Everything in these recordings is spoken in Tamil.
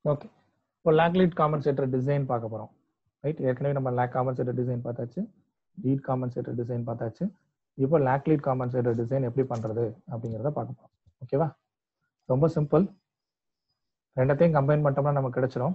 ஓகே இப்போ லேக்லீட் காம்பன்சேட்டர் டிசைன் பார்க்க போகிறோம் ரைட் ஏற்கனவே நம்ம லேக் காம்பன்சேட்டர் டிசைன் பார்த்தாச்சு லீட் காம்பன்சேட்டர் டிசைன் பார்த்தாச்சு இப்போ லேக்லீட் காம்பன்சேட்டர் டிசைன் எப்படி பண்ணுறது அப்படிங்கிறத பார்க்க போகிறோம் ஓகேவா ரொம்ப சிம்பிள் ரெண்டத்தையும் கம்பைன் பண்ணிட்டோம்னா நமக்கு கிடைச்சிரும்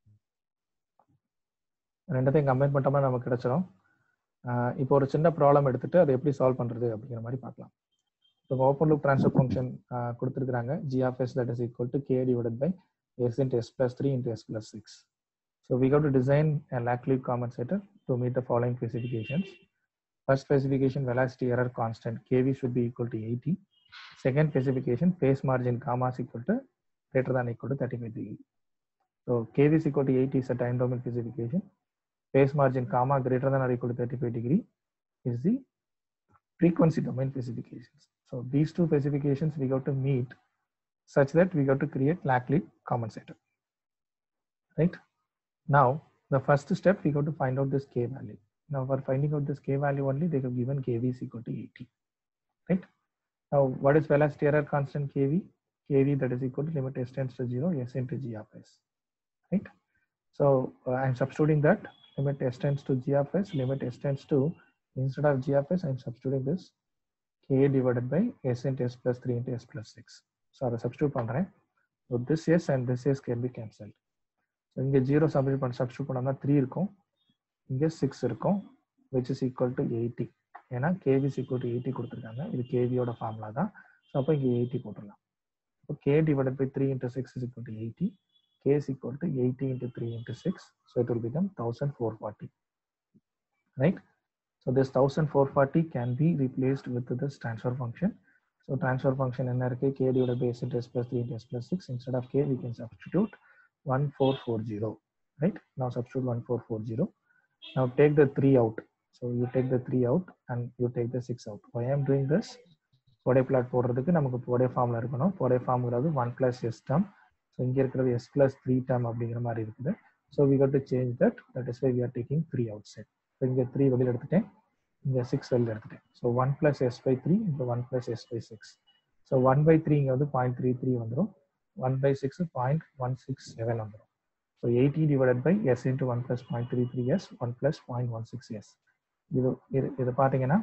ரெண்டத்தையும் கம்பைன் பண்ணிட்டோம்னா நமக்கு கிடைச்சிரும் ஆஹ் இப்போ ஒரு சின்ன ப்ராப்ளம் எடுத்துட்டு அதை எப்படி சால்வ் பண்ணுறது அப்படிங்கிற மாதிரி பார்க்கலாம் இப்போ ஓப்பன் லூப் ட்ரான்ஸ்ஃபர் ஃபங்க்ஷன் கொடுத்துருக்காங்க G of S that is equal to K divided by s into s plus 3 into s plus 6. So we got to design a Lac-Lead compensator to meet the following specifications. First specification, velocity error constant kV should be equal to 80. Second specification, phase margin gamma is equal to greater than equal to 35 degree. So kV is equal to 80 is a time domain specification. Phase margin gamma greater than or equal to 35 degree is the frequency domain specifications. So these two specifications we got to meet such that we got to create Lac-Lead compensator. Right? Now, the first step, we got to find out this K value. Now, for finding out this K value only, they have given KV is equal to 80. Right? Now, what is velocity error constant KV? KV that is equal to limit s tends to 0, s into g of s. Right? So, uh, I'm substituting that limit s tends to g of s, limit s tends to, instead of g of s, I'm substituting this k divided by s into s plus 3 into s plus 6. So அதை சப்ஸ்டியூட் பண்ணுறேன் so this S and this S can be cancel so இங்கே ஜீரோ சப்ஸ்டியூட் பண்ண சப்ஸ்டியூட் பண்ணோம்னா த்ரீ இருக்கும் இங்கே சிக்ஸ் இருக்கும் which is equal to eighty ஏன்னா கேவி ஈக்குவல் டு எயிட்டி கொடுத்துருக்காங்க இது கேவியோட ஃபார்முலா தான் ஸோ அப்போ இங்கே எயிட்டி போட்டுடலாம் இப்போ K divided by three into six is equal to eighty K is equal to eighty into three into six so it will become thousand four forty right so this thousand four forty can be replaced with this transfer function So transfer function என்ன இருக்கு k divided by s into s plus 3 into s plus 6 instead of k we can substitute 1440 right now substitute 1440 now take the 3 out so you take the 3 out and you take the 6 out why I am doing this Bode plot போடுறதுக்கு நமக்கு போடே ஃபார்ம்ல இருக்கணும் போடே ஃபார்ம்ங்கிறது one plus S term so இங்கே இருக்கிறது எஸ் பிளஸ் த்ரீ டேம் அப்படிங்கிற மாதிரி இருக்குது so we got to change that that is why we are taking three அவுட் சைட் ஸோ இங்கே த்ரீ வெளியில் எடுத்துட்டேன் இங்கே சிக்ஸ் வெளியில் எடுத்துட்டேன் so one plus S by three இங்கே one plus S by six so one by three இங்கே வந்து பாயிண்ட் த்ரீ த்ரீ வந்துடும் one by six point one six seven வந்துடும் so eighty divided by S into one plus point three three S one plus point one six S இது இது இதை பார்த்தீங்கன்னா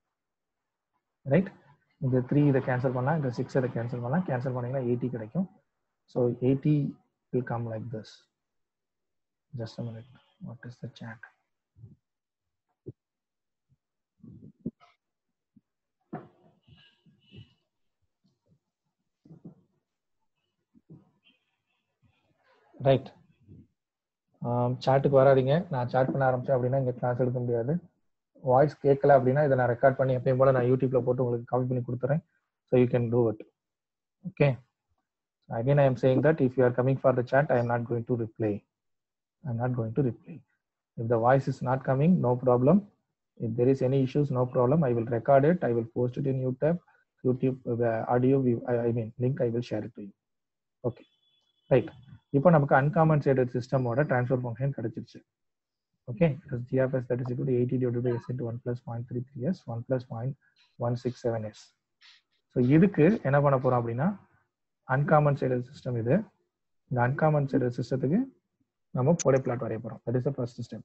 ரைட் இந்த த்ரீ இதை கேன்சல் பண்ணலாம் இந்த சிக்ஸ் இதை கேன்சல் பண்ணலாம் கேன்சல் பண்ணிங்கன்னா எயிட்டி கிடைக்கும் so eighty will come like this just minute what is the chat right சாட்டுக்கு வராதிங்க நான் சாட் பண்ண ஆரம்பிச்சேன் அப்படின்னா இங்கே கிளாஸ் எடுக்க முடியாது வாய்ஸ் கேட்கல அப்படின்னா இதை நான் ரெக்கார்ட் பண்ணி எப்பயும் போல நான் யூடியூப்ல போட்டு உங்களுக்கு காப்பி பண்ணி கொடுத்துறேன் so you can do it okay again I am saying that if you are coming for the chat I am not going to reply I am not going to reply if the voice is not coming no problem if there is any issues no problem I will record it I will post it in YouTube YouTube audio I mean link I will share it to you okay right இப்போ நமக்கு அன்காம்பன்சேட்டட் சிஸ்டமோட ட்ரான்ஸ்ஃபர் ஃபங்க்ஷன் கிடைச்சிருச்சு okay GFS that is equal eighty divide by S into one plus point three three S one plus point one six seven S so இதுக்கு என்ன பண்ண போறோம் அப்படின்னா அன்காம்பன்சேட்டட் சிஸ்டம் இது இந்த அன்காம்பன்சேட்டட் சிஸ்டத்துக்கு நம்ம போடே பிளாட் வரைய போறோம் that is the first step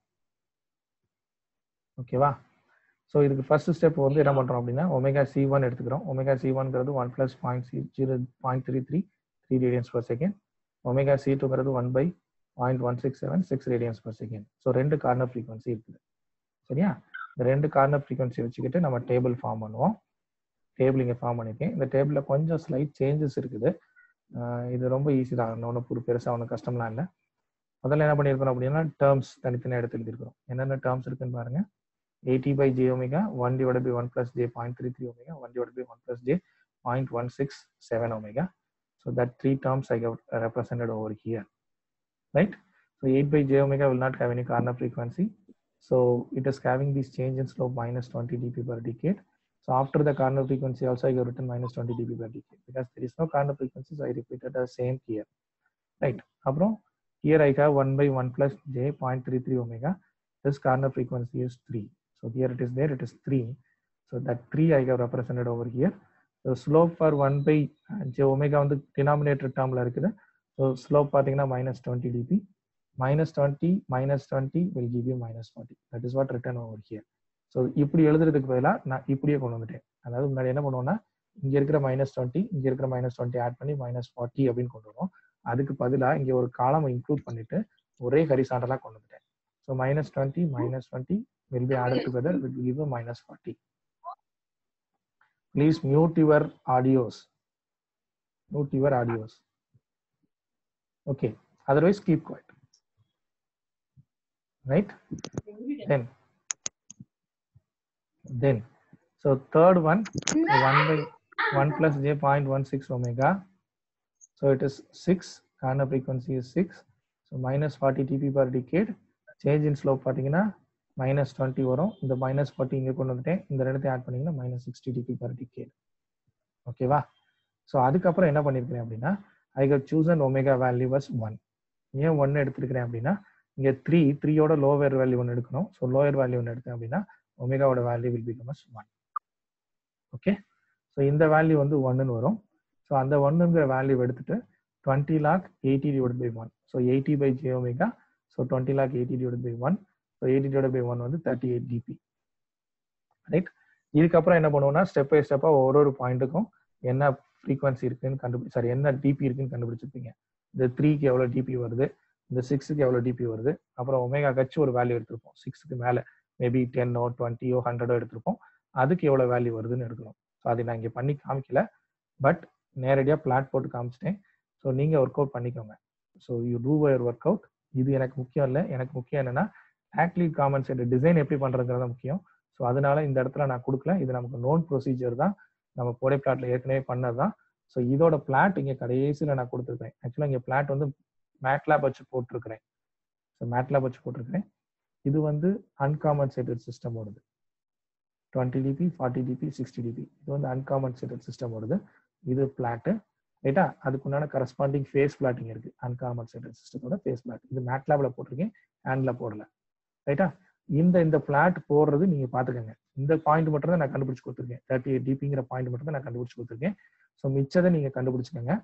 ஓகேவா ஸோ இதுக்கு ஃபர்ஸ்ட் ஸ்டெப் வந்து என்ன பண்றோம் அப்படின்னா ஒமேகா சி ஒன் எடுத்துக்கிறோம் ஒமேகா சி ஒன்ங்கிறது one plus point C zero point three three three radians per second omega C டூங்கிறது one by point one six seven six radians per second so ரெண்டு கார்னர் ஃப்ரீக்வன்சி இருக்குது சரியா இந்த ரெண்டு கார்னர் ஃப்ரீக்வன்சி வச்சுக்கிட்டு நம்ம டேபிள் ஃபார்ம் பண்ணுவோம் டேபிள் இங்கே ஃபார்ம் பண்ணியிருக்கேன் இந்த டேபிளில் கொஞ்சம் ஸ்லைட் சேஞ்சஸ் இருக்குது இது ரொம்ப ஈஸி தான் ஒன்றும் ஒரு பெருசாக ஒன்றும் கஷ்டம்லாம் இல்லை முதல்ல என்ன பண்ணியிருக்கிறோம் அப்படின்னா டேர்ம்ஸ் தனித்தனியாக எடுத்து எழுதியிருக்கிறோம் என்னென்ன டேர்ம்ஸ் இருக்குன்னு பாருங்க eighty by J omega one divide by one plus J point three three omega one divide by one plus J point one six seven omega So that three terms I have represented over here, right? So 8 by j omega will not have any corner frequency. So it is having this change in slope minus 20 dB per decade. So after the corner frequency also I have written minus 20 dB per decade because there is no corner frequency. So I repeated the same here, right? Abro, here I have 1 by 1 plus j 0.33 omega. This corner frequency is 3. So here it is there, it is 3. So that 3 I have represented over here. Slope for one by J omega வந்து டினாமினேட்டர் டேர்மில் இருக்குது ஸோ ஸ்லோப் பார்த்தீங்கன்னா minus twenty DB minus twenty minus twenty will give you minus forty that is what return over here so இப்படி எழுதுறதுக்கு பதிலாக நான் இப்படியே கொண்டு வந்துட்டேன் அதாவது முன்னாடி என்ன பண்ணுவோம்னா இங்க இருக்கிற மைனஸ் டுவெண்ட்டி இங்க இருக்கிற மைனஸ் டுவெண்ட்டி ஆட் பண்ணி மைனஸ் ஃபார்ட்டி அப்படின்னு கொண்டு வரும் அதுக்கு பதிலாக இங்க ஒரு காலம் இன்க்ளூட் பண்ணிட்டு ஒரே ஹரிசாண்டலா கொண்டு வந்துட்டேன் so minus twenty minus twenty will be added together will give minus forty please mute your audios mute your audios okay otherwise keep quiet right then then so third one 1 by 1 plus j 0.16 omega so it is 6 corner frequency is 6 so minus 40 tp per decade change in slope பார்த்தீங்கன்னா மைனஸ் டுவெண்ட்டி வரும் இந்த மைனஸ் ஃபார்ட்டி இங்கே கொண்டு வந்துட்டேன் இந்த ரெண்டுத்தையும் ஆட் பண்ணீங்கன்னா minus sixty DB per decade ஓகேவா ஸோ அதுக்கப்புறம் என்ன பண்ணியிருக்கிறேன் அப்படின்னா I got choose and omega value as one ஏன் ஒன்று எடுத்துருக்கிறேன் அப்படின்னா இங்கே த்ரீ த்ரீயோட லோவர் வேல்யூ ஒன்று எடுக்கணும் ஸோ லோயர் வேல்யூ ஒன்று எடுத்தேன் அப்படின்னா ஒமேகாவோட value will become as one okay so இந்த வேல்யூ வந்து ஒன்றுன்னு வரும் ஸோ அந்த ஒன்றுங்கிற வேல்யூ எடுத்துட்டு twenty log eighty divide by one so eighty by J omega so twenty log eighty divide by one so eighty divide by one வந்து தேர்ட்டி எயிட் டிபி ரைட் இதுக்கப்புறம் என்ன பண்ணுவோம்னா ஸ்டெப் பை ஸ்டெப்பாக ஒரு ஒரு பாயிண்ட்டுக்கும் என்ன ஃப்ரீக்வன்சி இருக்குன்னு கண்டுபிடி சாரி என்ன டிபி இருக்குன்னு கண்டுபிடிச்சிருப்பீங்க இந்த த்ரீக்கு எவ்வளோ டிபி வருது இந்த சிக்ஸுக்கு எவ்வளோ டிபி வருது அப்புறம் ஒமேகா கட்சி ஒரு வேல்யூ எடுத்திருப்போம் சிக்ஸுக்கு மேலே மேபி டென்னோ டுவெண்ட்டியோ ஹண்ட்ரடோ எடுத்திருப்போம் அதுக்கு எவ்வளோ வேல்யூ வருதுன்னு எடுக்கணும் ஸோ அதை நான் இங்கே பண்ணி காமிக்கல பட் நேரடியாக பிளாட் போட்டு காமிச்சிட்டேன் ஸோ நீங்கள் ஒர்க் அவுட் பண்ணிக்கோங்க so you do your work out இது எனக்கு முக்கியம் இல்லை எனக்கு முக்கியம் என்னன்னா ஆக்லீட் காமன் செட் டிசைன் எப்படி பண்ணுறதுங்கிறது முக்கியம் ஸோ அதனால இந்த இடத்துல நான் கொடுக்கல இது நமக்கு நோன் ப்ரொசீஜர் தான் நம்ம போடை பிளாட்ல ஏற்கனவே பண்ணது தான் ஸோ இதோட பிளாட் இங்கே கடைசியில் நான் கொடுத்துருக்கேன் ஆக்சுவலாக இங்கே பிளாட் வந்து மேட்லாப் வச்சு போட்டிருக்கிறேன் ஸோ மேட்லாப் வச்சு போட்டிருக்கிறேன் இது வந்து அன்காமன்சேட்டட் சிஸ்டம் ஓடுது twenty DB forty DB sixty DB இது வந்து அன்காமன்சேட்டட் சிஸ்டம் ஓடுது இது பிளாட்டு ரைட்டா அதுக்குண்டான கரஸ்பாண்டிங் ஃபேஸ் பிளாட்டிங் இருக்கு அன்காமன்சேட்டட் சிஸ்டத்தோட ஃபேஸ் பிளாட் இது மேட்லாப்ல போட்டிருக்கேன் ஹேண்ட்ல போடல ரைட்டா இந்த இந்த பிளாட் போடுறது நீங்க பாத்துக்கோங்க இந்த பாயிண்ட் மட்டும் தான் நான் கண்டுபிடிச்சு கொடுத்துருக்கேன் தேர்ட்டி எயிட் டிபிங்கிற பாயிண்ட் மட்டும் தான் நான் கண்டுபிடிச்சு கொடுத்துருக்கேன் ஸோ மிச்சதை நீங்க கண்டுபிடிச்சுக்கோங்க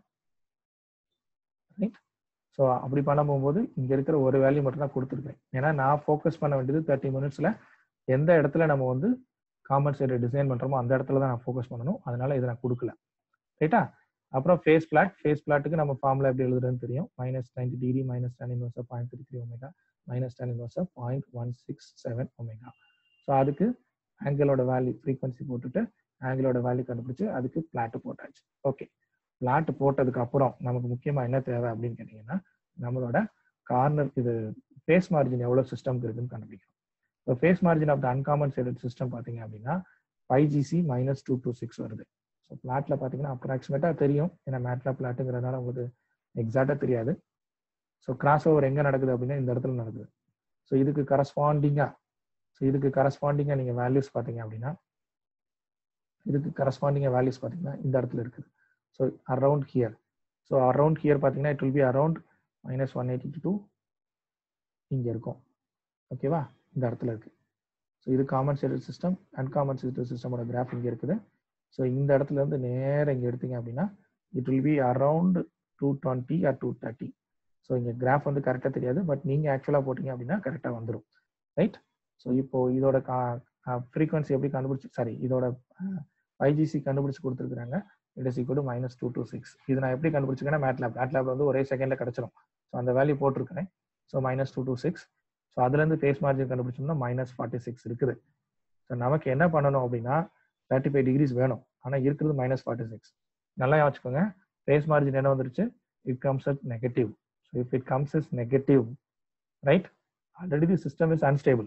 ரைட் ஸோ அப்படி பண்ண போகும்போது இங்க இருக்கிற ஒரு வேல்யூ மட்டும் தான் கொடுத்துருக்கேன் ஏன்னா நான் ஃபோக்கஸ் பண்ண வேண்டியது தேர்ட்டி மினிட்ஸ்ல எந்த இடத்துல நம்ம வந்து காம்பன்சேட்டர் டிசைன் பண்றோமோ அந்த இடத்துல தான் நான் ஃபோக்கஸ் பண்ணணும் அதனால இதை நான் கொடுக்கல ரைட்டா அப்புறம் ஃபேஸ் பிளாட் ஃபேஸ் பிளாட்டுக்கு நம்ம ஃபார்முலா எப்படி எழுதுறதுன்னு தெரியும் minus ninety degree minus tan inverse point three three omega minus tan inverse point one six seven omega so அதுக்கு ஆங்கிளோட வேல்யூ ஃப்ரீக்வன்சி போட்டுட்டு ஆங்கிளோட வேல்யூ கண்டுபிடிச்சு அதுக்கு பிளாட்டு போட்டாச்சு ஓகே பிளாட் போட்டதுக்கு அப்புறம் நமக்கு முக்கியமா என்ன தேவை அப்படின்னு கேட்டீங்கன்னா நம்மளோட கார்னர் இது ஃபேஸ் மார்ஜின் எவ்வளோ சிஸ்டம்க்கு இருக்குன்னு கண்டுபிடிக்கணும் இப்போ phase margin of the uncompensated system பார்த்தீங்க அப்படின்னா five GC minus two two six வருது ஸோ பிளாட்ல பார்த்தீங்கன்னா அப்ராக்சிமேட்டாக தெரியும் ஏன்னா மேட்ல பிளாட்டுங்கிறதுனால உங்களுக்கு எக்ஸாக்டாக தெரியாது ஸோ கிராஸ் ஓவர் எங்கே நடக்குது அப்படின்னா இந்த இடத்துல நடக்குது ஸோ இதுக்கு கரஸ்பாண்டிங்காக ஸோ இதுக்கு கரஸ்பாண்டிங்காக நீங்கள் வேல்யூஸ் பார்த்தீங்க அப்படின்னா இதுக்கு கரஸ்பாண்டிங்காக வேல்யூஸ் பார்த்தீங்கன்னா இந்த இடத்துல இருக்குது so around here so around here பார்த்தீங்கன்னா it will be around minus one eighty two இங்கே இருக்கும் ஓகேவா இந்த இடத்துல இருக்கு ஸோ இது காமன்சேட்டட் சிஸ்டம் அன்காமன்சேட்டட் சிஸ்டமோட கிராஃப் இங்கே இருக்குது ஸோ இந்த இடத்துல இருந்து நேரம் இங்கே எடுத்தீங்க அப்படின்னா it will be around two twenty or two thirty so இங்கே கிராஃப் வந்து கரெக்டாக தெரியாது பட் நீங்கள் ஆக்சுவலாக போட்டிங்க அப்படின்னா கரெக்டாக வந்துடும் ரைட் ஸோ இப்போ இதோட கா ஃப்ரீக்வன்சி எப்படி கண்டுபிடிச்சி சாரி இதோட ஃபைவ் ஜிசி கண்டுபிடிச்சு கொடுத்துருக்குறாங்க it is equal minus two two six இது நான் எப்படி கண்டுபிடிச்சிக்கேன்னா மேட்லாப் மேட்லாப்ல வந்து ஒரே செகண்ட்ல கிடச்சிரும் ஸோ அந்த வேல்யூ போட்டிருக்கிறேன் so minus two two six so அதுலேருந்து ஃபேஸ் மார்ஜின் கண்டுபிடிச்சோம்னா மைனஸ் ஃபார்ட்டி சிக்ஸ் இருக்குது ஸோ நமக்கு என்ன பண்ணணும் அப்படின்னா தேர்ட்டி ஃபைவ் டிகிரிஸ் வேணும் ஆனால் இருக்கிறது மைனஸ் ஃபார்ட்டி சிக்ஸ் நல்லா வச்சுக்கோங்க ஃபேஸ் மார்ஜின் என்ன வந்துருச்சு it comes at negative so if it comes is negative right already the system is unstable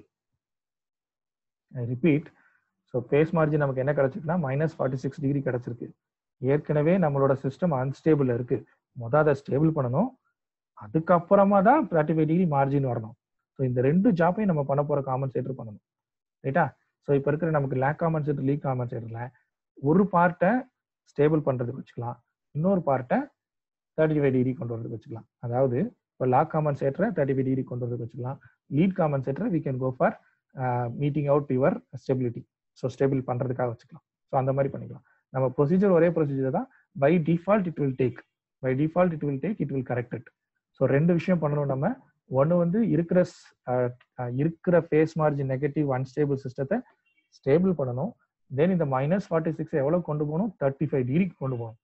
I repeat so phase margin நமக்கு என்ன கிடைச்சிருக்குன்னா மைனஸ் ஃபார்ட்டி சிக்ஸ் டிகிரி கிடைச்சிருக்கு ஏற்கனவே நம்மளோட சிஸ்டம் அன்ஸ்டேபிள் இருக்கு மொதல் அதை ஸ்டேபிள் பண்ணணும் அதுக்கப்புறமா தான் தேர்ட்டி ஃபைவ் டிகிரி மார்ஜின் வரணும் ஸோ இந்த ரெண்டு ஜாப்பையும் நம்ம பண்ண போற காம்பன்சேட்டர் பண்ணணும் ரைட்டா ஸோ இப்போ இருக்கிற நமக்கு லேக் காம்பன்சேட்டர் லீக் காம்பன்சேட்டர்ல ஒரு பார்ட்டை ஸ்டேபிள் பண்றதுக்கு வச்சுக்கலாம் இன்னொரு பார்ட்டை தேர்ட்டி ஃபைவ் டிகிரி கொண்டு வரதுக்கு வச்சுக்கலாம் அதாவது இப்போ லாக் காம்பன்சேட்டரை தேர்ட்டி ஃபைவ் டிகிரி கொண்டு வரதுக்கு வச்சுக்கலாம் லீட் காம்பன்சேட்டரை we can go for meeting out your stability so stable பண்றதுக்காக வச்சுக்கலாம் ஸோ அந்த மாதிரி பண்ணிக்கலாம் நம்ம ப்ரொசீஜர் ஒரே ப்ரொசீஜர் தான் by default it will take by default it will take it will correct it so ரெண்டு விஷயம் பண்ணணும் நம்ம ஒன்று வந்து இருக்கிற இருக்கிற ஃபேஸ் மார்ஜின் நெகட்டிவ் அன்ஸ்டேபிள் சிஸ்டத்தை ஸ்டேபிள் பண்ணணும் தென் இந்த மைனஸ் ஃபார்ட்டி சிக்ஸ் எவ்வளோ கொண்டு போகணும் தேர்ட்டி ஃபைவ் டிகிரிக்கு கொண்டு போகணும்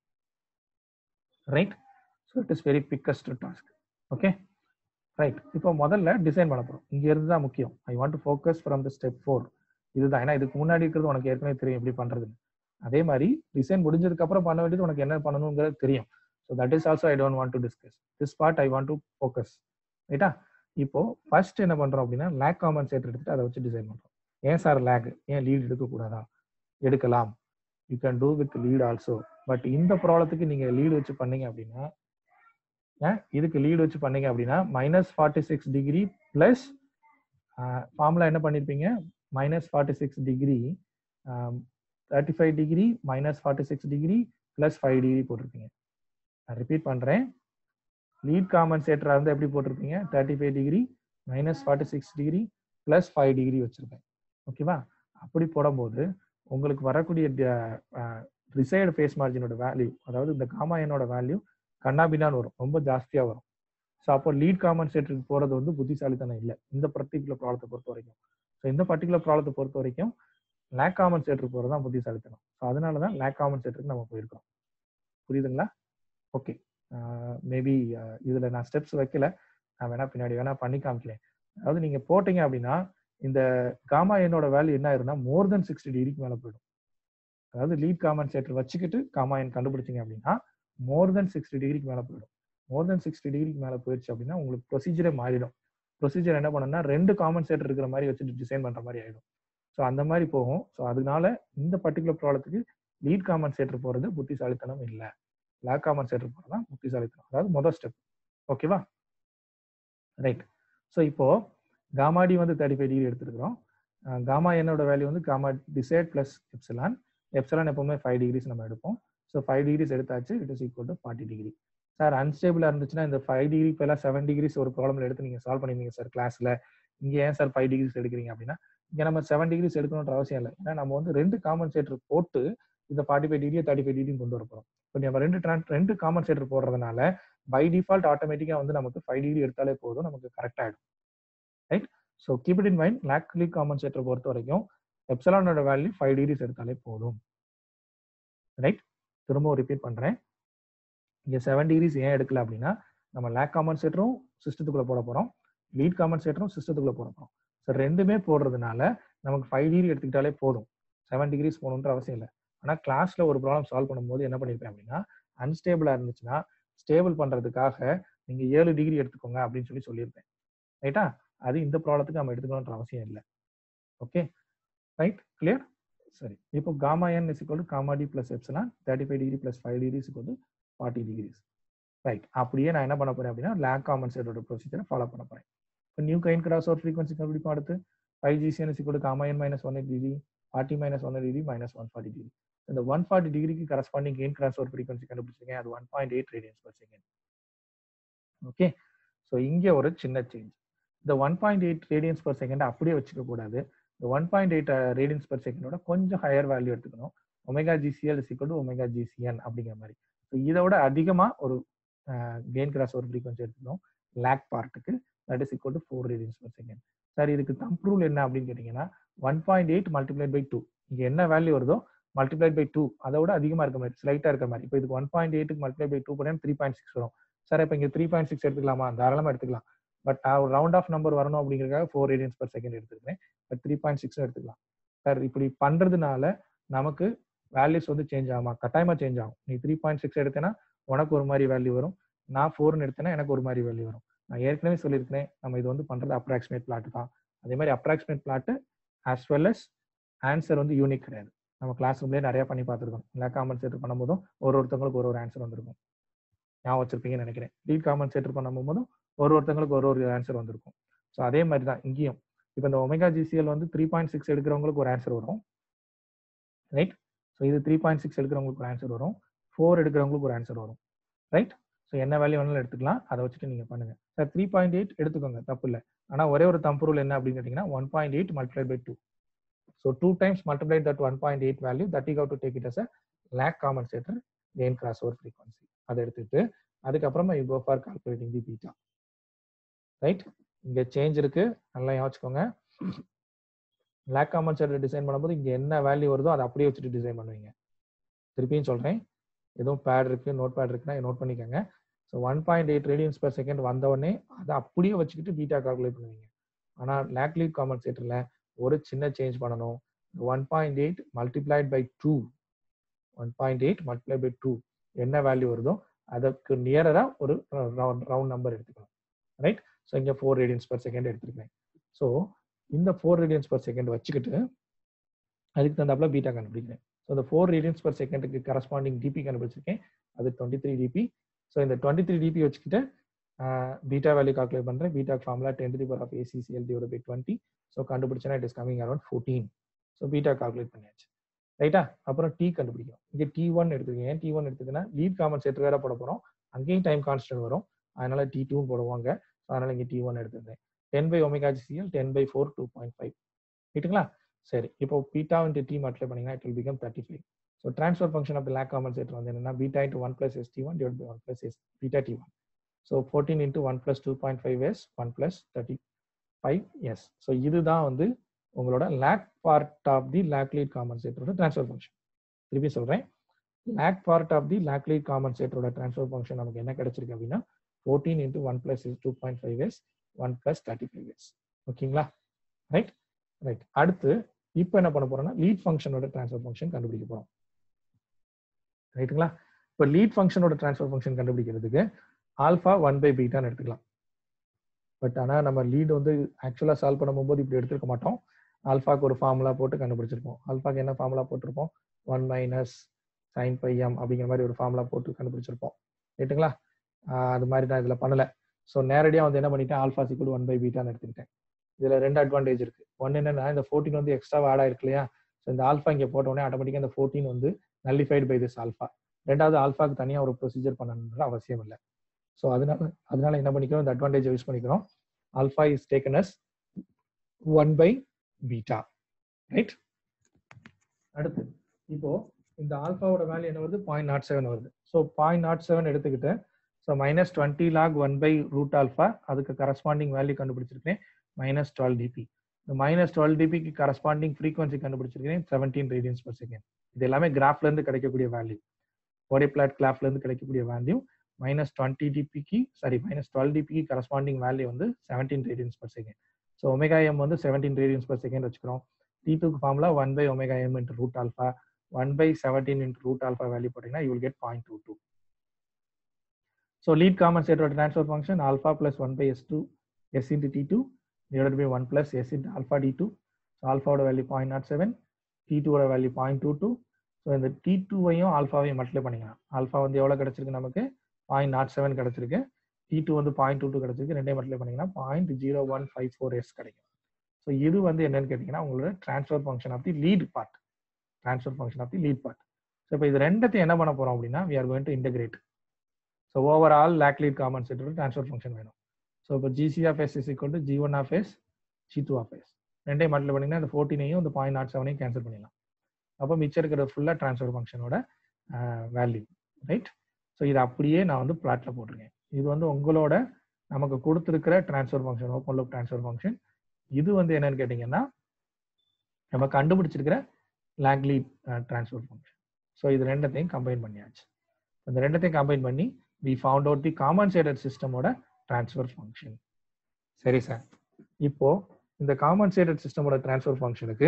right so it is very biggest task okay right இப்போ முதல்ல டிசைன் பண்ண போகிறோம் இங்க இருந்து தான் முக்கியம் I want to focus from the step four இதுதான் ஏன்னா இதுக்கு முன்னாடி இருக்கிறது உனக்கு ஏற்கனவே தெரியும் எப்படி பண்றதுன்னு அதே மாதிரி டிசைன் முடிஞ்சதுக்கு அப்புறம் பண்ண வேண்டியது உனக்கு என்ன பண்ணணுங்கிறது தெரியும் so that is also I don't want to discuss this part I want to focus ரைட்டா இப்போ ஃபர்ஸ்ட் என்ன பண்றோம் அப்படின்னா லேக் காம்பன்சேட்டர் எடுத்துட்டு அதை வச்சு டிசைன் பண்றோம் ஏன் சார் லேக் ஏன் லீட் எடுக்கக்கூடாதா எடுக்கலாம் you can do with lead also but இந்த ப்ராப்ளத்துக்கு நீங்க லீடு வச்சு பண்ணீங்க அப்படின்னா இதுக்கு லீடு வச்சு பண்ணீங்க அப்படின்னா minus forty six degree plus formula என்ன பண்ணிருப்பீங்க minus forty six degree thirty five degree minus forty six degree plus five degree போட்டிருப்பீங்க நான் ரிப்பீட் பண்ணுறேன் லீட் காம்பன்சேட்டராக இருந்தால் எப்படி போட்டிருப்பீங்க thirty five degree minus forty six degree plus five degree வச்சுருப்பேன் ஓகேவா அப்படி போடும்போது உங்களுக்கு வரக்கூடிய ரிசைடு ஃபேஸ் மார்ஜினோட வேல்யூ அதாவது இந்த காமா என்னோட வேல்யூ கண்ணாபின்னான்னு வரும் ரொம்ப ஜாஸ்தியாக வரும் ஸோ அப்போ லீட் காம்பன்சேட்டருக்கு போகிறது வந்து புத்திசாலித்தனம் இல்லை இந்த பர்டிகுலர் ப்ராப்ளத்தை பொறுத்த வரைக்கும் ஸோ இந்த பர்டிகுலர் ப்ராப்ளத்தை பொறுத்த வரைக்கும் லேக் காம்பன்சேட்டருக்கு போகிறது தான் புத்திசாலித்தனம் ஸோ அதனால தான் லேக் காம்பன்சேட்டருக்கு நம்ம போயிருக்கோம் புரியுதுங்களா ஓகே மேபி இதில் நான் ஸ்டெப்ஸ் வைக்கல நான் வேணா பின்னாடி வேணா பண்ணி காமிக்கலேன் அதாவது நீங்கள் போட்டீங்க அப்படின்னா இந்த காமா என்னோட வேல்யூ என்ன ஆயிருந்தா மோர் தென் சிக்ஸ்டி டிகிரிக்கு மேலே போயிடும் அதாவது லீட் காம்பன்சேட்டர் வச்சுக்கிட்டு காமா என் கண்டுபிடிச்சிங்க அப்படின்னா மோர் தென் சிக்ஸ்டி டிகிரிக்கு மேலே போயிடும் மோர் தென் சிக்ஸ்டி டிகிரிக்கு மேலே போயிடுச்சு அப்படின்னா உங்களுக்கு ப்ரொசீஜரே மாறிடும் ப்ரொசீஜர் என்ன பண்ணணும்னா ரெண்டு காம்பன்சேட்டர் இருக்கிற மாதிரி வச்சுட்டு டிசைன் பண்ணுற மாதிரி ஆயிடும் ஸோ அந்த மாதிரி போகும் ஸோ அதனால இந்த பர்டிகுலர் ப்ராப்ளத்துக்கு லீட் காம்பன்சேட்டர் போகிறது புத்திசாலித்தனம் இல்லை லேக் காம்பன்சேட்டர் போகிறது தான் புத்திசாலித்தனம் அதாவது முதல் ஸ்டெப் ஓகேவா ரைட் ஸோ இப்போ காமாடி வந்து தேர்ட்டி ஃபைவ் டிகிரி எடுத்துருக்கிறோம் காமா என்னோட வேல்யூ வந்து gamma decide plus epsilon epsilon எப்பவுமே ஃபைவ் டிகிரிஸ் நம்ம எடுப்போம் ஸோ ஃபைவ் டிகிரிஸ் எடுத்தாச்சு it is equal to forty degree sir அன்ஸ்டேபிளாக இருந்துச்சுன்னா இந்த ஃபைவ் டிகிரி எல்லாம் செவன் டிகிரிஸ் ஒரு ப்ராப்ளம் எடுத்து நீங்கள் சால்வ் பண்ணிருந்தீங்க சார் கிளாஸில் இங்கே ஏன் சார் ஃபைவ் டிகிரிஸ் எடுக்கிறீங்க அப்படின்னா இங்கே நம்ம செவன் டிகிரிஸ் எடுக்கணுன்ற அவசியம் இல்லை ஏன்னா நம்ம வந்து ரெண்டு காம்பன்சேட்டர் போட்டு இந்த forty five degree thirty five degree கொண்டு வர போகிறோம் இப்போ நம்ம ரெண்டு ரெண்டு காம்பன்சேட்டர் போடுறதுனால பை டிஃபால்ட் ஆட்டோமேட்டிக்காக வந்து நமக்கு ஃபைவ் டிகிரி எடுத்தாலே போதும் நமக்கு கரெக்ட் ஆகிடும் right so keep it in mind lag lead compensator பொறுத்த வரைக்கும் எப்சலானோட வேல்யூ ஃபைவ் டிகிரிஸ் எடுத்தாலே போதும் ரைட் திரும்பவும் ரிப்பீட் பண்ணுறேன் இங்கே செவன் டிகிரிஸ் ஏன் எடுக்கல அப்படின்னா நம்ம லேக் காம்பன்சேட்டரும் சிஸ்டத்துக்குள்ளே போட போகிறோம் லீட் காம்பன்சேட்டரும் சிஸ்டத்துக்குள்ளே போட போகிறோம் ஸோ ரெண்டுமே போடுறதுனால நமக்கு ஃபைவ் டிகிரி எடுத்துக்கிட்டாலே போதும் செவன் டிகிரிஸ் போகணுன்ற அவசியம் இல்லை ஆனால் கிளாஸில் ஒரு ப்ராப்ளம் சால்வ் பண்ணும்போது என்ன பண்ணியிருப்பேன் அப்படின்னா அன்ஸ்டேபிளாக இருந்துச்சுன்னா ஸ்டேபிள் பண்ணுறதுக்காக நீங்கள் ஏழு டிகிரி எடுத்துக்கோங்க அப்படின்னு சொல்லி சொல்லியிருப்பேன் ரைட்டா அது இந்த ப்ராப்ளத்துக்கு நம்ம எடுத்துக்கணுன்ற அவசியம் இல்லை ஓகே ரைட் கிளியர் சரி இப்போ gamma n is equal to gamma d plus epsilon thirty five degree plus five degree is to forty degrees right அப்படியே நான் என்ன பண்ண போறேன் அப்படின்னா லேக் காம்பன்சேட்டோட ப்ரொசீஜரை ஃபாலோ பண்ண போறேன் இப்போ new gain cross over frequency கண்டுபிடிப்போம் அடுத்து five GCN is equal gamma n minus one degree forty minus one degree minus one forty degree இந்த ஒன் ஃபார்ட்டி டிகிரிக்கு corresponding gain cross over frequency கண்டுபிடிச்சிங்க அது one point eight radians per second okay so இங்கே ஒரு சின்ன சேஞ்ச் இந்த one point eight radians per second அப்படியே வச்சுக்க கூடாது இந்த one point eight radians per செகண்டோட கொஞ்சம் ஹையர் வேல்யூ எடுத்துக்கணும் omega GCL is equal to omega GCN அப்படிங்கிற மாதிரி ஸோ இதோட அதிகமாக ஒரு கெயின் கிராஸ் ஒரு ஃப்ரீக்வன்சி எடுத்துக்கணும் லேக் பார்ட்டுக்கு that is equal to four radians per second sir இதுக்கு தம்ப் ரூல் என்ன அப்படின்னு கேட்டிங்கன்னா one point eight multiplied by two இங்கே என்ன வேல்யூ வருதோ மல்டிப்ளைட் பை டூ அதோட அதிகமாக இருக்க மாதிரி ஸ்லைட்டாக இருக்க மாதிரி இப்போ இதுக்கு ஒன் பாயிண்ட் எயிட்டுக்கு மல்டிப்ளை பை டூ பண்ணி த்ரீ பாயிண்ட் சிக்ஸ் வரும் சார் இப்போ இங்கே த்ரீ பாயிண்ட் சிக்ஸ் எடுத்துக்கலாமா தாராளமாக எடுத்துக்கலாம் பட் ஒரு ரவுண்ட் ஆஃப் நம்பர் வரணும் அப்படிங்கிறதுக்காக ஃபோர் ரேடியன்ஸ் பர் செகண்ட் எடுத்துக்கிறேன் பட் த்ரீ பாயிண்ட் சிக்ஸ் எடுத்துக்கலாம் சார் இப்படி பண்ணுறதுனால நமக்கு வேல்யூஸ் வந்து சேஞ்ச் ஆகுமா கட்டாயமாக சேஞ்ச் ஆகும் நீ த்ரீ பாயிண்ட் சிக்ஸ் எடுத்தேன்னா உனக்கு ஒரு மாதிரி வேல்யூ வரும் நான் ஃபோர்னு எடுத்தேன்னா எனக்கு ஒரு மாதிரி வேல்யூ வரும் நான் ஏற்கனவே சொல்லியிருக்கிறேன் நம்ம இது வந்து பண்ணுறது அப்ராக்சிமேட் பிளாட் தான் அதே மாதிரி approximate plot as well as answer வந்து யூனிக் கிடையாது நம்ம கிளாஸ் ரூம்லேயே நிறைய பண்ணி பார்த்துருக்கோம் லேக் காம்பன்சேட்டர் பண்ணும்போதும் ஒரு ஒருத்தவங்களுக்கு ஒரு ஒரு ஆன்சர் வந்திருக்கும் ஞாபகம் வச்சிருப்பீங்கன்னு நினைக்கிறேன் லீட் காம்பன்சேட்டர் பண்ணும்போதும் ஒரு ஒருத்தவங்களுக்கு ஒரு ஒரு ஆன்சர் வந்திருக்கும் ஸோ அதே மாதிரி தான் இங்கேயும் இப்போ இந்த ஒமேகா ஜிசிஎல் வந்து த்ரீ பாயிண்ட் சிக்ஸ் எடுக்கிறவங்களுக்கு ஒரு ஆன்சர் வரும் ரைட் ஸோ இது த்ரீ பாயிண்ட் சிக்ஸ் எடுக்கிறவங்களுக்கு ஒரு ஆன்சர் வரும் ஃபோர் எடுக்கிறவங்களுக்கு ஒரு ஆன்சர் வரும் ரைட் ஸோ என்ன வேல்யூ வேணாலும் எடுத்துக்கலாம் அதை வச்சுட்டு நீங்கள் பண்ணுங்க சார் த்ரீ பாயிண்ட் எயிட் எடுத்துக்கோங்க தப்பு இல்லை ஆனால் ஒரே ஒரு தம்பு ரூல் என்ன அப்படின்னு கேட்டிங்கன்னா one point eight multiplied by two so two times multiplied that one point eight value that you to take it as a lag compensator gain cross over frequency அதை எடுத்துட்டு அதுக்கப்புறமா you go for calculating the beta right இங்க சேஞ்ச் இருக்கு நல்லா யோசிச்சுக்கோங்க லேக் காம்பன்சேட்டர் டிசைன் பண்ணும்போது இங்க என்ன வேல்யூ வருதோ அதை அப்படியே வச்சுட்டு டிசைன் பண்ணுவீங்க திருப்பியும் சொல்றேன் எதுவும் பேட் இருக்கு நோட் பேட் இருக்குன்னா நோட் பண்ணிக்கோங்க so one point eight radians per second வந்த உடனே அதை அப்படியே வச்சுக்கிட்டு பீட்டா கால்குலேட் பண்ணுவீங்க ஆனால் லேக் லீட் காம்பன்சேட்டர்ல ஒரு சின்ன சேஞ்ச் பண்ணணும் one point eight multiplied by two one point eight multiply by two என்ன வேல்யூ வருதோ அதுக்கு நியரரா ஒரு ரவுண்ட் நம்பர் எடுத்துக்கணும் ரைட் ஸோ இங்கே ஃபோர் ரேடியன்ஸ் per செகண்ட் எடுத்துருக்கேன் ஸோ இந்த ஃபோர் ரேடியன்ஸ் per செகண்ட் வச்சுக்கிட்டு அதுக்கு தகுந்தாப்புல பீட்டா கண்டுபிடிக்கிறேன் ஸோ இந்த ஃபோர் ரேடியன்ஸ் per செகண்டுக்கு கரஸ்பாண்டிங் டிபி கண்டுபிடிச்சிருக்கேன் அது டுவெண்ட்டி த்ரீ டிபி ஸோ இந்த டுவெண்ட்டி த்ரீ டிபி வச்சுக்கிட்டு பீட்டா வேல்யூ கால்குலேட் பண்ணுறேன் beta formula ten the power of ACCL divide by twenty so கண்டுபிடிச்சனா it is coming around fourteen so beta calculate பண்ணியாச்சு ரைட்டா அப்புறம் டி கண்டுபிடிக்கணும் இங்கே டி ஒன் எடுத்துக்கீங்க ஏன் டி ஒன் எடுத்துக்கினா லீட் காம்பன்சேட்டர் வேற போட போகிறோம் அங்கேயும் டைம் கான்ஸ்டன்ட் வரும் அதனால டி டூன்னு போடுவாங்க ஸோ அதனால இங்கே டி ஒன் எடுத்துருந்தேன் ten by omega CL ten by four two point five ரைட்டுங்களா சரி இப்போ பீட்டா இன்ட்டு டி மல்டிப்ளை பண்ணீங்கன்னா it will become thirty five so transfer function of lag compensator வந்து என்னன்னா beta into one plus S T one divide by one plus S beta T one so fourteen into one plus two point five S one plus thirty five S so இதுதான் வந்து உங்களோட lag part of the lag lead காம்பன்சேட்டரோட ட்ரான்ஸ்ஃபர் ஃபங்க்ஷன் திருப்பி சொல்கிறேன் lag part of the lag lead காம்பன்சேட்டரோட ட்ரான்ஸ்ஃபர் ஃபங்க்ஷன் நமக்கு என்ன கிடைச்சிருக்கு அப்படின்னா fourteen into one plus S two point five S one plus thirty five S ஓகேங்களா ரைட் ரைட் அடுத்து இப்போ என்ன பண்ண போறோம்னா லீட் ஃபங்க்ஷனோட ட்ரான்ஸ்ஃபர் ஃபங்க்ஷன் கண்டுபிடிக்க போறோம் ரைட்டுங்களா இப்போ லீட் ஃபங்க்ஷனோட ட்ரான்ஸ்ஃபர் ஃபங்க்ஷன் கண்டுபிடிக்கிறதுக்கு ஆல்ஃபா ஒன் பை பீட்டான்னு எடுத்துக்கலாம் பட் ஆனால் நம்ம லீட் வந்து ஆக்சுவலாக சால்வ் பண்ணும்போது இப்படி எடுத்துருக்க மாட்டோம் ஆல்ஃபாக்கு ஒரு ஃபார்முலா போட்டு கண்டுபிடிச்சிருப்போம் ஆல்ஃபாக்கு என்ன ஃபார்முலா போட்டிருப்போம் one minus sine by M அப்படிங்கிற மாதிரி ஒரு ஃபார்முலா போட்டு கண்டுபிடிச்சிருப்போம் ரைட்டுங்களா அது மாதிரி தான் இதில் பண்ணல ஸோ நேரடியாக வந்து என்ன பண்ணிட்டேன் ஆல்ஃபா சிக்குள் ஒன் பை பீட்டான்னு எடுத்துக்கிட்டேன் இதுல ரெண்டு அட்வான்டேஜ் இருக்கு ஒன்னு என்னன்னா இந்த ஃபோர்டீன் வந்து எக்ஸ்ட்ரா ஆட் ஆயிருக்கு இல்லையா ஸோ இந்த ஆல்ஃபா இங்கே போட்ட உடனே ஆட்டோமேட்டிக்கா இந்த ஃபோர்டீன் வந்து நல்லிஃபைடு பை திஸ் ஆல்ஃபா ரெண்டாவது ஆல்ஃபாக்கு தனியாக ஒரு ப்ரொசீஜர் பண்ணணுன்ற அவசியம் இல்லை ஸோ அதனால அதனால என்ன பண்ணிக்கிறோம் இந்த அட்வான்டேஜ் யூஸ் பண்ணிக்கிறோம் alpha is taken as one by beta right அடுத்து இப்போ இந்த ஆல்ஃபாவோட வேல்யூ என்ன வருது பாயிண்ட் நாட் செவன் வருது ஸோ பாயிண்ட் நாட் செவன் எடுத்துக்கிட்டு so minus twenty log one by root alpha அதுக்கு கரஸ்பாண்டிங் வேல்யூ கண்டுபிடிச்சிருக்கேன் மைனஸ் டுவெல் டிபி இந்த மைனஸ் டுவெல் டிபிக்கு கரஸ்பாண்டிங் ஃப்ரீக்வன்சி கண்டுபிடிச்சிருக்கேன் செவன்டீன் ரேடியன்ஸ் பர் செகண்ட் இது எல்லாமே கிராஃப்ல இருந்து கிடைக்கக்கூடிய வேல்யூ ஓடே பிளாட் கிளாஃப்ல இருந்து கிடைக்கக்கூடிய வேல்யூ மைனஸ் டுவெண்ட்டி டிபிக்கு சாரி மைனஸ் டுவெல் டிபிக்கு கரஸ்பாண்டிங் வேல்யூ வந்து seventeen radians per second so omega M வந்து செவன்டீன் ரேடியன்ஸ் பர் செகண்ட் வச்சுக்கிறோம் டி டூக்கு formula one by omega M into root alpha one by seventeen into root alpha value போட்டீங்கன்னா you will get point two two so lead காம்பன்சேட்டரோட transfer function alpha plus one by S two S into T two divided by 1 plus s into alpha d2. So alpha ஓட value point nought seven T டூவோட value point two two so இந்த டி டூவையும் ஆல்ஃபாவையும் மல்டிப்ளை பண்ணிக்கலாம் ஆல்ஃபா வந்து எவ்வளோ கிடைச்சிருக்கு நமக்கு பாயிண்ட் நாட் செவன் கிடைச்சிருக்கு டி டூ வந்து பாயிண்ட் டூ டூ கிடைச்சிருக்கு ரெண்டையும் மல்டிப்ளை பண்ணிங்கன்னா point zero one five four S கிடைக்கும் ஸோ இது வந்து என்னன்னு கேட்டிங்கன்னா உங்களோட transfer function of the lead part transfer function of the lead part so இப்போ இது ரெண்டத்தையும் என்ன பண்ண போகிறோம் அப்படின்னா we are going to integrate so over all lag lead compensator transfer function வேணும் ஸோ இப்போ GC of S is equal to G one of S G two of S ரெண்டையும் மல்டிப்ளை பண்ணிங்கன்னா இந்த ஃபோர்டீனையும் இந்த பாயிண்ட் நாட் செவனையும் கேன்சல் பண்ணிடலாம் அப்போ மிச்சம் இருக்கிற ஃபுல்லாக ட்ரான்ஸ்ஃபர் ஃபங்க்ஷனோட வேல்யூ ரைட் ஸோ இது அப்படியே நான் வந்து பிளாட்ல போட்டிருக்கேன் இது வந்து உங்களோட நமக்கு கொடுத்துருக்கிற transfer function open loop transfer function இது வந்து என்னன்னு கேட்டிங்கன்னா நம்ம கண்டுபிடிச்சிருக்கிற லாக்லி ட்ரான்ஸ்ஃபர் ஃபங்க்ஷன் ஸோ இது ரெண்டத்தையும் கம்பைன் பண்ணியாச்சு இந்த ரெண்டத்தையும் கம்பைன் பண்ணி we found out the compensated சிஸ்டமோட ட்ரான்ஸ்ஃபர் ஃபங்க்ஷன் சரி சார் இப்போ இந்த காமன்சேட்டட் சிஸ்டமோட ட்ரான்ஸ்ஃபர் ஃபங்க்ஷனுக்கு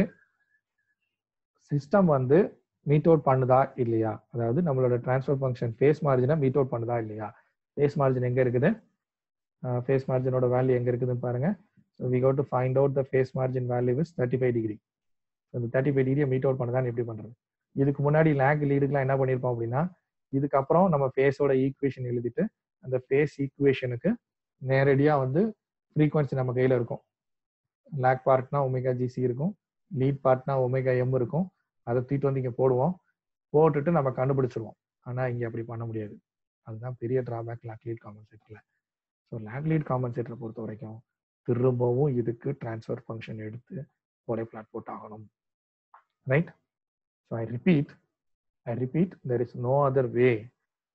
சிஸ்டம் வந்து மீட் அவுட் பண்ணுதா இல்லையா அதாவது நம்மளோட ட்ரான்ஸ்ஃபர் ஃபங்க்ஷன் ஃபேஸ் மார்ஜினை மீட் அவுட் பண்ணுதா இல்லையா ஃபேஸ் மார்ஜின் எங்க இருக்குது ஃபேஸ் மார்ஜினோட வேல்யூ எங்க இருக்குதுன்னு பாருங்க so we go to find out the phase margin value is thirty five degree இந்த தேர்ட்டி ஃபைவ் டிகிரியை மீட் அவுட் பண்ணதான்னு எப்படி பண்றது இதுக்கு முன்னாடி லேக் லீடுக்குலாம் என்ன பண்ணியிருப்போம் அப்படின்னா இதுக்கப்புறம் நம்ம ஃபேஸோட ஈக்குவேஷன் எழுதிட்டு அந்த ஃபேஸ் ஈக்குவேஷனுக்கு நேரடியாக வந்து ஃப்ரீக்வன்சி நம்ம கையில் இருக்கும் லேக் பார்ட்னா ஒமேகா ஜிசி இருக்கும் லீட் பார்ட்னா ஒமேகா எம் இருக்கும் அதை தூக்கிட்டு வந்து இங்கே போடுவோம் போட்டுட்டு நம்ம கண்டுபிடிச்சிருவோம் ஆனால் இங்கே அப்படி பண்ண முடியாது அதுதான் பெரிய டிராபேக் லேக் லீட் காம்பன்சேட்டரில் ஸோ லேக் லீட் காம்பன்சேட்டரை பொறுத்த வரைக்கும் திரும்பவும் இதுக்கு டிரான்ஸ்ஃபர் ஃபங்க்ஷன் எடுத்து ஒரே பிளாட் போட்டு ஆகணும் right so I repeat I repeat there is no other way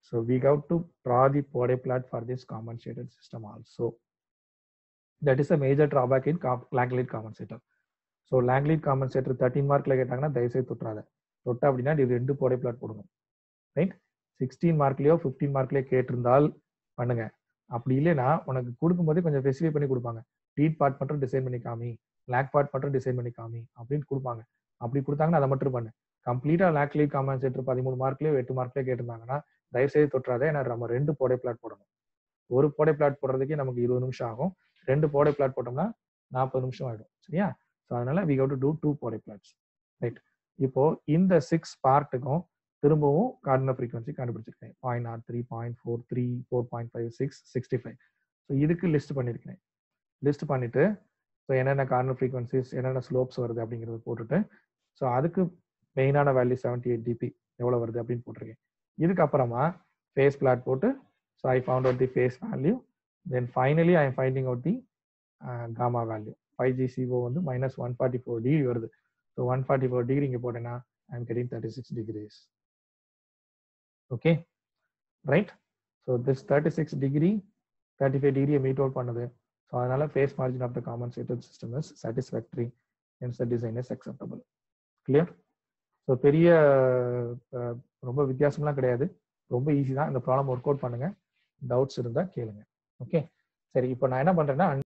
So we have to draw the Pode plot for this compensated system also. That is a major drawback in com- Langley compensator. So lag lead compensator thirteen மார்க்ல கேட்டாங்கன்னா தயவுசெய்து தொட்டுறாத தொட்ட அப்படின்னா இது ரெண்டு போடை பிளாட் போடணும் ரைட் சிக்ஸ்டீன் மார்க்லயோ ஃபிஃப்டீன் மார்க்லயோ கேட்டிருந்தால் பண்ணுங்க அப்படி இல்லைன்னா உனக்கு கொடுக்கும்போதே கொஞ்சம் ஸ்பெசிஃபை பண்ணி கொடுப்பாங்க லீட் பார்ட் மட்டும் டிசைன் பண்ணி காமி லேக் பார்ட் மட்டும் டிசைன் பண்ணி காமி அப்படின்னு கொடுப்பாங்க அப்படி கொடுத்தாங்கன்னா அதை மட்டும் பண்ணு கம்ப்ளீட்டா லேக் லீட் காம்பன்சேட்டர் பதிமூணு மார்க்லயோ எட்டு மார்க்லயோ கேட்டிருந்தாங்கன்னா தயவுசெய்து தொட்டுறாதே ஏன்னா நம்ம ரெண்டு போடை பிளாட் போடணும் ஒரு போடை பிளாட் போடுறதுக்கே நமக்கு இருபது நிமிஷம் ஆகும் ரெண்டு போடை பிளாட் போட்டோம்னா நாற்பது நிமிஷம் ஆயிடும் சரியா ஸோ அதனால we have to do two Bode plots right இப்போ இந்த சிக்ஸ் பார்ட்டுக்கும் திரும்பவும் கார்டினல் ஃப்ரீக்வன்சி கண்டுபிடிச்சிருக்கேன் point nought three point four three four point five six sixty five so இதுக்கு லிஸ்ட் பண்ணியிருக்கேன் லிஸ்ட் பண்ணிட்டு ஸோ என்னென்ன கார்னர் ஃப்ரீக்வன்சிஸ் என்னென்ன ஸ்லோப்ஸ் வருது அப்படிங்கிறத போட்டுட்டு ஸோ அதுக்கு மெயினான வேல்யூ செவன்டி எயிட் டிபி எவ்வளோ வருது அப்படின்னு போட்டிருக்கேன் இதுக்கப்புறமா ஃபேஸ் பிளாட் போட்டு so I found out the phase value then finally I am finding out the gamma value five G CO வந்து minus one forty four degree வருது so one forty four degree இங்கே போட்டேன்னா I am getting thirty six degrees okay right so this thirty six degree thirty five டிகிரியை மீட் அவுட் பண்ணுது ஸோ அதனால phase margin of the compensated system is satisfactory hence the design is acceptable clear so பெரிய அஹ், ரொம்ப வித்தியாசம்லாம் கிடையாது ரொம்ப ஈஸி தான் இந்த ப்ராப்ளம் ஒர்க் அவுட் பண்ணுங்க டவுட்ஸ் இருந்தால் கேளுங்க ஓகே சரி இப்போ நான் என்ன பண்றேன்னா